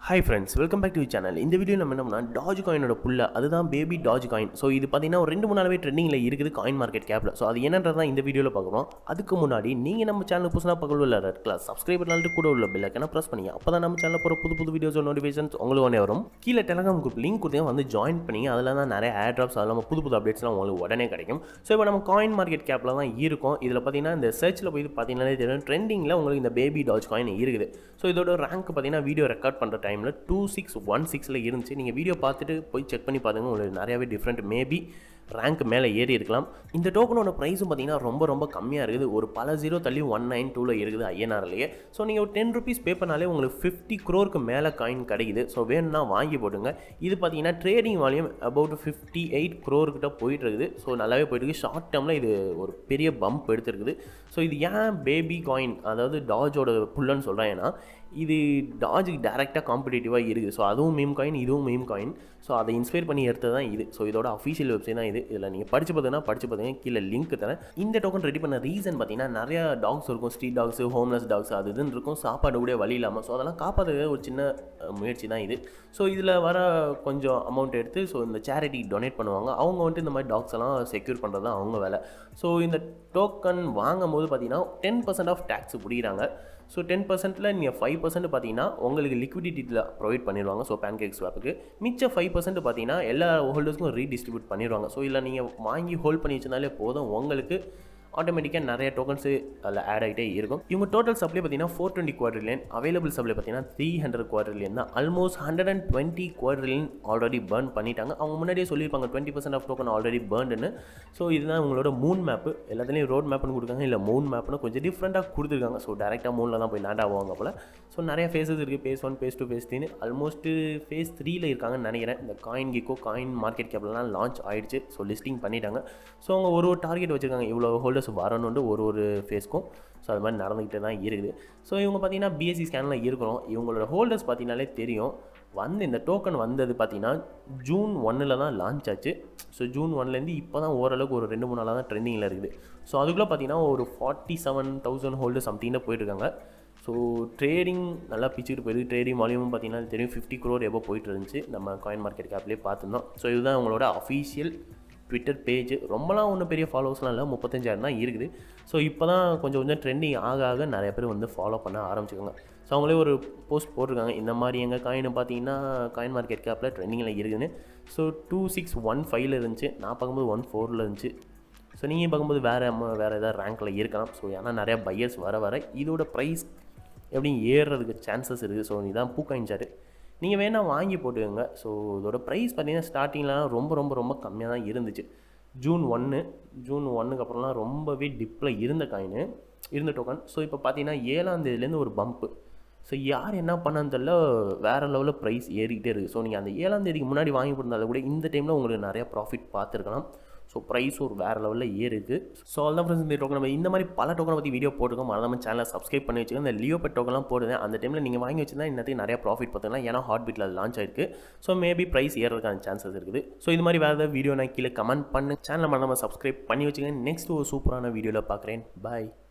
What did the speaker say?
hi friends welcome back to channel இந்த video நம்ம என்னம்னா டாஜ் காயினோட புல்ல அதுதான் பேபி டாஜ் காயின் ஸோ இது பார்த்தீங்கன்னா ஒரு ரெண்டு மூணு நாளாவே ட்ரெண்டிங்கில் இருக்குது காயின் மார்க்கெட் கேப்பில் ஸோ அது என்னன்றது தான் இந்த வீடியோவில் பார்க்குறோம் அதுக்கு முன்னாடி நீங்கள் நம்ம சேனல் புதுசாக பக்கத்தில் உள்ள ரெட் கிளாஸ் சப்ஸ்கிரைப் பண்ணிட்டு கூட உள்ள பெல்லைக்கான ப்ரெஸ் பண்ணி அப்போ தான் நம்ம சேனலில் போகிற புது புது வீடியோஸ் நோட்டிஃபிகேஷன்ஸ் உங்களுக்கு உடனே வரும் கீழே டெலகிராம் குரூப் லிங்க் கொடுத்தீங்க வந்து ஜாயின் பண்ணி அதில் தான் நிறைய ஏர் ட்ராப்ஸ் அது இல்லாமல் புது புது அப்டேட்ஸ்லாம் உங்களுக்கு உடனே கிடைக்கும் ஸோ இப்போ நம்ம காயின் மார்க்கெட் கேப்பில் தான் இருக்கும் இதில் பார்த்தீங்கன்னா இந்த சர்ச்சில் போய் பார்த்தீங்கன்னாலே தெரியும் ட்ரெண்டிங்கில் உங்களுக்கு இந்த பேபி டாஜ் காயின் இருக்குது ஸோ இதோட ரேங்க் பார்த்தீங்கன்னா வீடியோ ரெக்கார்ட் பண்ணுற டைமில் டூ சிக்ஸ் ஒன் சிக்ஸில் இருந்துச்சு நீங்கள் வீடியோ பார்த்துட்டு போய் செக் பண்ணி பாருங்க உங்களுக்கு நிறையாவே டிஃப்ரெண்ட் மேபி ரேங்க் மேலே ஏறி இருக்கலாம் இந்த டோக்கனோட ப்ரைஸும் பார்த்தீங்கன்னா ரொம்ப ரொம்ப கம்மியாக இருக்குது ஒரு பல ஜீரோ தள்ளி ஒன் நைன் டூவில் இருக்குது ஐஎன்ஆர்லேயே ஸோ நீங்கள் ஒரு டென் ருபீஸ் பே பண்ணாலே உங்களுக்கு ஃபிஃப்டி க்ரோருக்கு மேலே காயின் கிடைக்குது ஸோ வேணும்னா வாங்கி போட்டுங்க இது பார்த்தீங்கன்னா trading volume about fifty eight க்ரோர்கிட்ட போயிட்டு இருக்குது ஸோ நல்லாவே போயிட்டு இருக்கு ஷார்ட் டேர்மில் இது ஒரு பெரிய பம்ப் எடுத்துருக்குது ஸோ இது ஏன் பேபி காயின் அதாவது டாஜோட புல்லன்னு சொல்கிறேன் ஏன்னா இது டாஜுக்கு டேரெக்டாக காம்படிட்டிவாக இருக்குது ஸோ அதுவும் மீம் காயின் இதுவும் மீம் காயின் ஸோ அதை இன்ஸ்பயர் பண்ணி எடுத்தது தான் இது ஸோ இதோட அஃபீஷியல் வெப்சைட் தான் இது இதில் நீங்கள் படிச்சு பார்த்தீங்கன்னா படிச்சு பார்த்தீங்கன்னா கீழே லிங்க் தரேன் இந்த டோக்கன் ரெடி பண்ண ரீசன் பார்த்தீங்கன்னா நிறையா டாக்ஸ் இருக்கும் ஸ்ட்ரீட் டாக்ஸ் ஹோம்லெஸ் டாக்ஸ் அது இதுன்னு இருக்கும் சாப்பாடு கூட வழி இல்லாமல் ஸோ அதெல்லாம் காப்பாற்றுறது ஒரு சின்ன அஹ், முயற்சி தான் இது ஸோ இதில் வர கொஞ்சம் அமௌண்ட் எடுத்து ஸோ இந்த சேரிட்டி டொனேட் பண்ணுவாங்க அவங்க வந்துட்டு இந்த மாதிரி டாக்ஸ் எல்லாம் செக்யூர் பண்ணுறது தான் அவங்க வேலை ஸோ இந்த டோக்கன் வாங்கும் போது பார்த்தீங்கன்னா டென் பர்சன்ட் ஆஃப் டேக்ஸ் பிடிக்கிறாங்க ஸோ டென் பர்சன்ட்டில் நீங்கள் ஃபைவ் பர்சன்ட் பார்த்தீங்கன்னா உங்களுக்கு லிக்விடிட்டியில் ப்ரொவைட் பண்ணிடுவாங்க ஸோ பேன்கேக் ஸ்வாப்புக்கு மிச்ச ஃபைவ் பர்சன்ட் பார்த்தீங்கன்னா எல்லா ஹோல்டர்ஸ்க்கும் ரீடிஸ்ட்ரிபியூட் பண்ணிடுவாங்க ஸோ இல்லை நீங்கள் வாங்கி ஹோல்ட் பண்ணி வச்சிருந்தாலே போதும் உங்களுக்கு ஆட்டோமேட்டிக்காக நிறைய டோக்கன்ஸு அதில் ஆட் ஆகிட்டே இருக்கும் இவங்க டோட்டல் சப்ளை பார்த்தீங்கன்னா four twenty quadrillion available supply பார்த்தீங்கன்னா த்ரீ ஹண்ட்ரட் குவார்டர்லியன் தான் almost hundred and twenty quadrillion already burn பண்ணிட்டாங்க அவங்க முன்னாடியே சொல்லியிருப்பாங்க twenty percent of token already பர்ன்டுன்னு ஸோ இதுதான் உங்களோட மூன் மேப்பு எல்லாத்துலேயும் ரோட் மேப்னு கொடுக்காங்க இல்லை மூன் மேப்னு கொஞ்சம் டிஃப்ரெண்ட்டாக கொடுத்துருக்காங்க ஸோ டேரெக்டாக மூணில் தான் போய் லேண்ட் ஆகுவாங்க போல் ஸோ நிறைய ஃபேஸஸ் இருக்குது phase one phase two phase த்ரீனு ஆல்மோஸ்ட்டு ஃபேஸ் த்ரீல இருக்காங்கன்னு நினைக்கிறேன் இந்த காயின் கிக்கோ காயின் மார்க்கெட் கேப்லாம் லான்ச் ஆயிடுச்சு ஸோ லிஸ்டிங் பண்ணிட்டாங்க ஸோ அவங்க ஒரு ஒரு டார்கெட் வச்சுருக்காங்க இவ்வளோ ஹோல்டர்ஸ் வரணுன்ட்டு ஒரு ஒரு ஃபேஸ்க்கும் ஸோ அது மாதிரி நடந்துக்கிட்டே தான் இருக்குது ஸோ இவங்க பார்த்தீங்கன்னா பிஎஸ்சி ஸ்கேனில் இருக்கிறோம் இவங்களோட ஹோல்டர்ஸ் பார்த்தீங்கனாலே தெரியும் வந்து இந்த டோக்கன் வந்தது பார்த்தீங்கன்னா ஜூன் ஒன்னில் தான் லான்ச் ஆச்சு ஸோ ஜூன் ஒன்லேருந்து இப்போ தான் ஓரளவுக்கு ஒரு ரெண்டு மூணு நாளாக தான் ட்ரெண்டிங்கில் இருக்குது ஸோ அதுக்குள்ளே பார்த்தீங்கன்னா ஒரு ஃபார்ட்டி செவன் தௌசண்ட் ஹோல்டர்ஸ் சம்திங்கில் போயிட்டுருக்காங்க ஸோ ட்ரேடிங் நல்லா பிச்சுட்டு போயிருக்கு ட்ரேடிங் வால்யூமும் பார்த்தீங்கன்னா தெரியும் ஃபிஃப்டி க்ரோர் எவ்வளோ போயிட்டு இருந்துச்சு நம்ம காயின் மார்க்கெட் கேப்லேயே பார்த்துருந்தோம் ஸோ இதுதான் அவங்களோட அஃபீஷியல் ட்விட்டர் பேஜ் ரொம்பலாம் ஒன்றும் பெரிய ஃபாலோவர்ஸ்லாம் இல்லை முப்பத்தஞ்சாயிரம் தான் இருக்குது ஸோ இப்போ தான் கொஞ்சம் கொஞ்சம் ட்ரெண்டிங் ஆக ஆக நிறைய பேர் வந்து ஃபாலோ பண்ண ஆரம்பிச்சுக்கோங்க ஸோ அவங்களே ஒரு போஸ்ட் போட்டிருக்காங்க இந்த மாதிரி எங்கள் காயின் பார்த்தீங்கன்னா காயின் மார்க்கெட் கேப்பில் ட்ரெண்டிங்கில் இருக்குதுன்னு ஸோ டூ சிக்ஸ் ஒன் ஃபைவ்ல இருந்துச்சு நான் பார்க்கும்போது ஒன் ஃபோரில் இருந்துச்சு ஸோ நீங்கள் பார்க்கும்போது வேறு வேறு ஏதாவது ரேங்க்கில் இருக்கலாம் ஸோ ஏன்னா நிறையா பையர்ஸ் வர வர இதோட ப்ரைஸ் எப்படி ஏறுறதுக்கு சான்சஸ் இருக்குது ஸோ இதான் பூக்காயின் சார்ட்டு நீங்கள் வேணால் வாங்கி போட்டுக்கோங்க ஸோ இதோட ப்ரைஸ் பார்த்தீங்கன்னா ஸ்டார்டிங்லாம் ரொம்ப ரொம்ப ரொம்ப கம்மியாக தான் இருந்துச்சு ஜூன் ஒன்று ஜூன் ஒன்றுக்கு அப்புறம்லாம் ரொம்பவே டிப்பில் இருந்த காயின் இருந்த டோக்கன் ஸோ இப்போ பார்த்தீங்கன்னா ஏழாம் தேதியிலேருந்து ஒரு பம்ப்பு ஸோ யார் என்ன பண்ணான்னு தெரியல வேறு லெவலில் ப்ரைஸ் ஏறிக்கிட்டே இருக்குது ஸோ நீங்கள் அந்த ஏழாம் தேதிக்கு முன்னாடி வாங்கி போட்டிருந்தாலும் கூட இந்த டைமில் உங்களுக்கு நிறையா ப்ராஃபிட் பார்த்துருக்கலாம் ஸோ ப்ரைஸ் ஒரு வேறு லெவலில் ஏறுது ஸோ அதான் ஃப்ரெண்ட்ஸ் இந்த டோக்கன் நம்ம இந்த மாதிரி பல டோக்கனை பற்றி வீடியோ போட்டுருக்கோம் மறந்தாம சேனலை சப்ஸ்கிரைப் பண்ணி வச்சுக்கோங்க இந்த லியோ பெட் டோக்கன்லாம் போடுவேன் அந்த டைமில் நீங்கள் வாங்கி வச்சிருந்தா இன்னத்துக்கு நிறைய ப்ராஃபிட் பார்த்துக்கலாம் ஏன்னா ஹாட் பீட்டில் அது லான்ச் ஆயிருக்கு ஸோ மேபி ப்ரைஸ் ஏறதுக்கான சான்சஸ் இருக்குது ஸோ இது மாதிரி வேறு ஏதாவது வீடியோ நான் கீழே கமெண்ட் பண்ணு சேனலை மறந்தாம சப்ஸ்கிரைப் பண்ணி வச்சுக்கோங்க நெக்ஸ்ட் ஒரு சூப்பரான வீடியோவில் பார்க்குறேன் பாய்